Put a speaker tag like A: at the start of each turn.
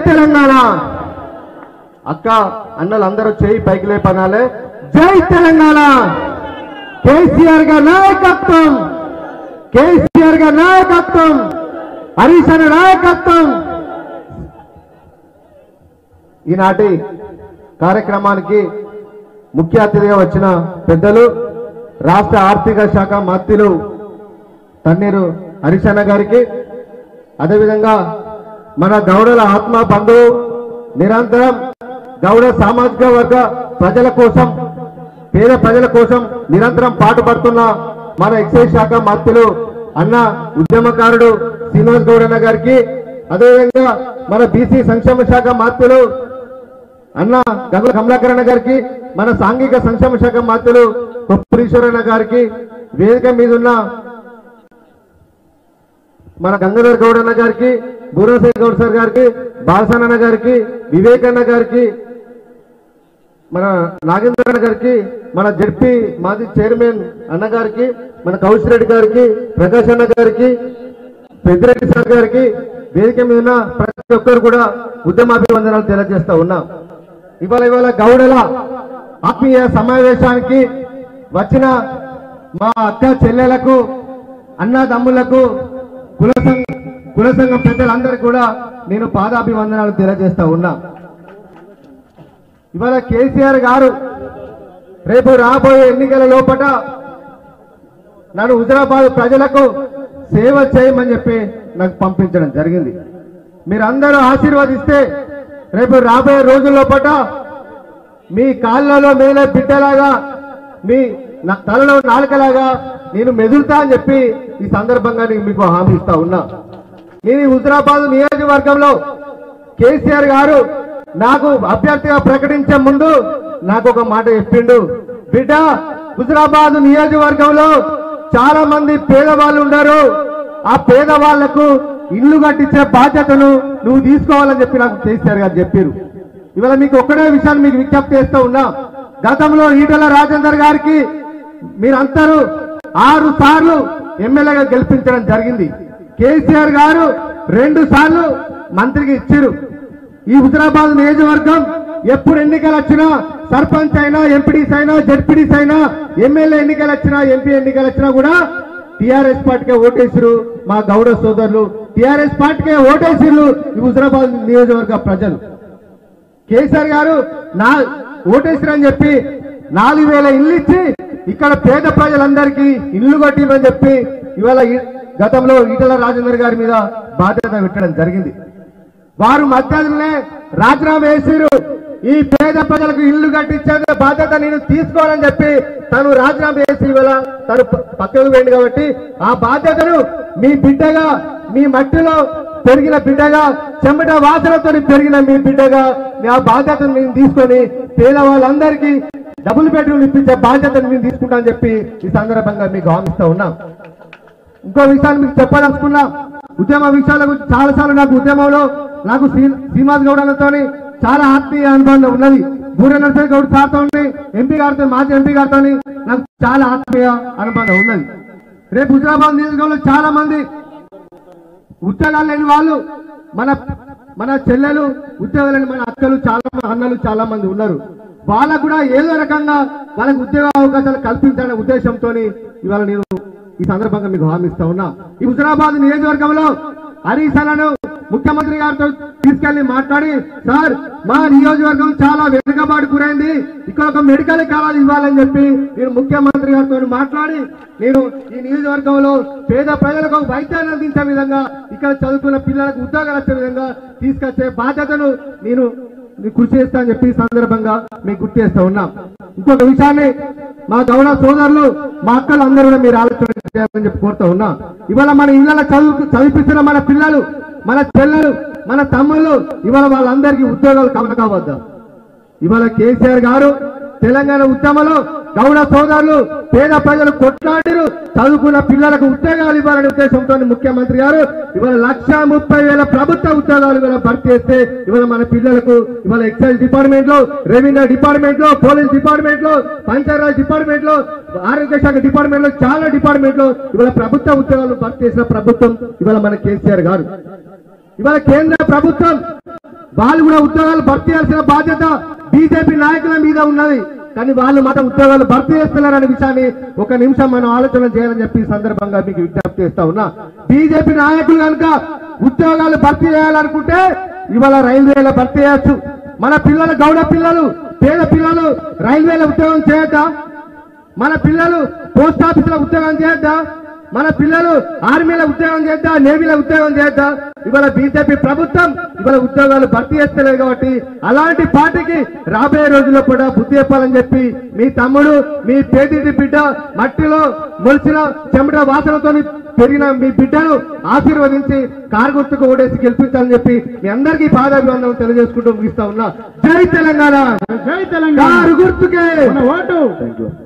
A: తెలంగాణ అక్క అన్నలు అందరూ చేయి పైకి లేపనాలే జై తెలంగాణ కేసీఆర్ గారి నాయకత్వం కేసీఆర్ గారి నాయకత్వం హరీష్ అన్న నాయకత్వం ఈనాటి కార్యక్రమానికి ముఖ్య అతిథిగా వచ్చిన పెద్దలు రాష్ట్ర ఆర్థిక శాఖ మంత్రులు తన్నీరు హరిశన్న గారికి అదేవిధంగా మన గౌడల ఆత్మ బంధువు నిరంతరం గౌడ సామాజిక వర్గ ప్రజల కోసం పేద ప్రజల కోసం నిరంతరం పాటుపడుతున్న మన ఎక్సైజ్ శాఖ మంత్రులు అన్న ఉద్యమకారుడు శ్రీనివాస్ గౌడన్న గారికి అదేవిధంగా మన బీసీ సంక్షేమ శాఖ మంత్రులు అన్న గంగుల కమలాకరణ గారికి మన సాంఘిక సంక్షేమ శాఖ మంత్రులు కొప్పురీశ్వరన్న గారికి వేదిక మీద ఉన్న మన గంగాధర్ గౌడ్ అన్న గారికి భువనేశ్వర్ గౌడ్ సార్ గారికి బాలసన్న గారికి వివేకన్న గారికి మన నాగేంద్ర అన్న గారికి మన జడ్పీ మాజీ చైర్మన్ అన్న గారికి మన కౌశ్ రెడ్డి గారికి ప్రకాష్ అన్న గారికి పెద్దిరెడ్డి సార్ గారికి వేదిక మీద ఉన్న ప్రతి ఒక్కరు కూడా ఉద్యమాభివందనాలు తెలియజేస్తా ఉన్నాం ఇవాళ ఇవాళ గౌడల ఆత్మీయ సమావేశానికి వచ్చిన మా అక్క చెల్లెలకు అన్నదమ్ములకు కుల సంఘ కుల సంఘం పెద్దలందరికీ కూడా నేను పాదాభివందనాలు తెలియజేస్తా ఉన్నా ఇవాళ కేసీఆర్ గారు రేపు రాబోయే ఎన్నికల లోపట నన్ను హుజరాబాద్ ప్రజలకు సేవ చేయమని చెప్పి నాకు పంపించడం జరిగింది మీరందరూ ఆశీర్వదిస్తే రేపు రాబోయే రోజుల్లో పట మీ కాళ్ళలో మేలే బిడ్డలాగా మీ నా తలలో నాలుకలాగా నేను మెదులుతా అని చెప్పి ఈ సందర్భంగా నేను మీకు హామీ ఇస్తా ఉన్నా నేను ఈ హుజరాబాద్ నియోజకవర్గంలో కేసీఆర్ గారు నాకు అభ్యర్థిగా ప్రకటించే ముందు నాకు ఒక మాట చెప్పిండు బిడ్డ హుజరాబాద్ నియోజకవర్గంలో చాలా మంది పేదవాళ్ళు ఉన్నారు ఆ పేదవాళ్లకు ఇల్లు కట్టించే బాధ్యతను నువ్వు తీసుకోవాలని చెప్పి నాకు కేసీఆర్ గారు చెప్పారు ఇవాళ మీకు ఒక్కడే విషయాన్ని మీకు విజ్ఞప్తి చేస్తూ ఉన్నా గతంలో ఈటల రాజేందర్ గారికి మీరందరూ ఆరు సార్లు ఎమ్మెల్యేగా గెలిపించడం జరిగింది కేసీఆర్ గారు రెండు సార్లు మంత్రికి ఇచ్చారు ఈ హుజరాబాద్ నియోజకవర్గం ఎప్పుడు ఎన్నికలు వచ్చినా సర్పంచ్ అయినా ఎంపీడీస్ అయినా జడ్పీడీస్ అయినా ఎమ్మెల్యే ఎన్నికలు వచ్చినా ఎంపీ ఎన్నికలు వచ్చినా కూడా టిఆర్ఎస్ పార్టీకే ఓటేసిరు మా గౌడ సోదరులు టిఆర్ఎస్ పార్టీకే ఓటేసిరు ఈ హుజరాబాద్ నియోజకవర్గ ప్రజలు కేసీఆర్ గారు నా ఓటేసిరని చెప్పి నాలుగు వేల ఇల్లు ఇచ్చి ఇక్కడ పేద ప్రజలందరికీ ఇల్లు కట్టిమని చెప్పి ఇవాళ ఈ- గతంలో ఈటల రాజేందర్ గారి మీద బాధ్యత పెట్టడం జరిగింది వారు మధ్యలోనే రాజీనామా వేసిరు ఈ పేద ప్రజలకు ఇల్లు కట్టించే బాధ్యత నేను తీసుకోవాలని చెప్పి తను రాజీనామా వేసి ఇవాళ తను ప- పక్కకు పోయింది కాబట్టి ఆ బాధ్యతను మీ బిడ్డగా మీ మట్టిలో పెరిగిన బిడ్డగా చెమట వాసనతో పెరిగిన మీ బిడ్డగా మీ ఆ బాధ్యతను నేను తీసుకొని పేదవాళ్ళందరికీ డబుల్ బెడ్రూమ్ ఇప్పించే బాధ్యతను నేను తీసుకుంటానని చెప్పి ఈ సందర్భంగా మీకు హామీస్తా ఉన్నాం ఇంకో విషయాన్ని మీకు చెప్పదలుచుకున్నా ఉద్యమ విషయాల గురించి చాలా సార్లు నాకు ఉద్యమంలో నాకు శ్రీ- శ్రీనివాస్ గౌడలతో చాలా ఆత్మీయ అనుబంధం ఉన్నది బూర నరసింహ గౌడ్ సార్తో ఎంపీ గారితో మాజీ ఎంపీ గారితో నాకు చాలా ఆత్మీయ అనుబంధం ఉన్నది రేపు హుజరాబాద్ నియోజకవర్గంలో చాలా మంది ఉద్యోగాలు లేని వాళ్ళు మన మన చెల్లెలు ఉద్యోగాలు లేని మన అక్కలు చాలా మంది అన్నలు చాలా మంది ఉన్నారు వాళ్ళకు కూడా ఏదో రకంగా వాళ్ళకి ఉద్యోగ అవకాశాలు కల్పించాలనే ఉద్దేశంతో ఇవాళ నేను ఈ సందర్భంగా మీకు హామీ ఇస్తా ఉన్నా ఈ హుజరాబాద్ నియోజకవర్గంలో హరీష్ అన్నను ముఖ్యమంత్రి గారితో తీసుకెళ్లి మాట్లాడి సార్ మా నియోజకవర్గం చాలా వెనుకబాటు గురైంది ఇక్కడ ఒక మెడికల్ కాలేజ్ ఇవ్వాలని చెప్పి నేను ముఖ్యమంత్రి గారితో మాట్లాడి నేను ఈ నియోజకవర్గంలో పేద ప్రజలకు వైద్యాన్ని అందించే విధంగా ఇక్కడ చదువుకున్న పిల్లలకు ఉద్యోగాలు వచ్చే విధంగా తీసుకొచ్చే బాధ్యతను నేను నేను కృషి చేస్తా అని చెప్పి ఈ సందర్భంగా మీకు గుర్తు చేస్తా ఉన్నాం ఇంకొక విషయాన్ని మా గౌడ సోదరులు మా అక్కలు అందరూ కూడా మీరు ఆలోచన చేయాలని చెప్పి కోరుతా ఉన్నా ఇవాళ మన ఇళ్ళ చదువు చదివిస్తున్న మన పిల్లలు మన చెల్లెలు మన తమ్ముళ్ళు ఇవాళ వాళ్ళందరికీ ఉద్యోగాలు కవన కావద్దా ఇవాళ కేసీఆర్ గారు తెలంగాణ ఉద్యమంలో గౌడ సోదరులు పేద ప్రజలు కొట్లాడిరు చదువుకున్న పిల్లలకు ఉద్యోగాలు ఇవ్వాలనే ఉద్దేశంతో ముఖ్యమంత్రి గారు ఇవాళ లక్ష ముప్పై వేల ప్రభుత్వ ఉద్యోగాలు ఇవాళ భర్తీ చేస్తే ఇవాళ మన పిల్లలకు ఇవాళ ఎక్సైజ్ డిపార్ట్మెంట్ లో రెవెన్యూ డిపార్ట్మెంట్ లో పోలీస్ డిపార్ట్మెంట్ లో పంచాయరాజ్ డిపార్ట్మెంట్ లో ఆరోగ్య శాఖ డిపార్ట్మెంట్ లో చాలా డిపార్ట్మెంట్ లో ఇవాళ ప్రభుత్వ ఉద్యోగాలు భర్తీ చేసిన ప్రభుత్వం ఇవాళ మన కేసీఆర్ గారు ఇవాళ కేంద్ర ప్రభుత్వం వాళ్ళు కూడా ఉద్యోగాలు భర్తీ చేయాల్సిన బాధ్యత బీజేపీ నాయకుల మీద ఉన్నది కానీ వాళ్ళు మాత్రం ఉద్యోగాలు భర్తీ చేస్తున్నారనే విషయాన్ని ఒక నిమిషం మనం ఆలోచన చేయాలని చెప్పి ఈ సందర్భంగా మీకు విజ్ఞప్తి చేస్తా ఉన్నా బీజేపీ నాయకులు కనుక ఉద్యోగాలు భర్తీ చేయాలనుకుంటే ఇవాళ రైల్వేలో భర్తీ చేయొచ్చు మన పిల్లలు గౌడ పిల్లలు పేద పిల్లలు రైల్వేలో ఉద్యోగం చేయొద్దా మన పిల్లలు పోస్ట్ ఆఫీసులో ఉద్యోగం చేయొద్దా మన పిల్లలు ఆర్మీలో ఉద్యోగం చేద్దా నేవీలో ఉద్యోగం చేద్దా ఇవాళ బీజేపీ ప్రభుత్వం ఇవాళ ఉద్యోగాలు భర్తీ చేస్తలేదు కాబట్టి అలాంటి పార్టీకి రాబోయే రోజుల్లో కూడా బుద్ధి చెప్పాలని చెప్పి మీ తమ్ముడు మీ పేదింటి బిడ్డ మట్టిలో మొలిచిన చెమట వాసనతో పెరిగిన మీ బిడ్డను ఆశీర్వదించి కారు గుర్తుకు ఓడేసి గెలిపించాలని చెప్పి మీ అందరికీ పాదాభివందనం తెలియజేసుకుంటూ ముగిస్తా ఉన్నా జై తెలంగాణ
B: జై తెలంగాణ
A: కారు గుర్తుకే
B: మన ఓటు
A: థ్యాంక్ యూ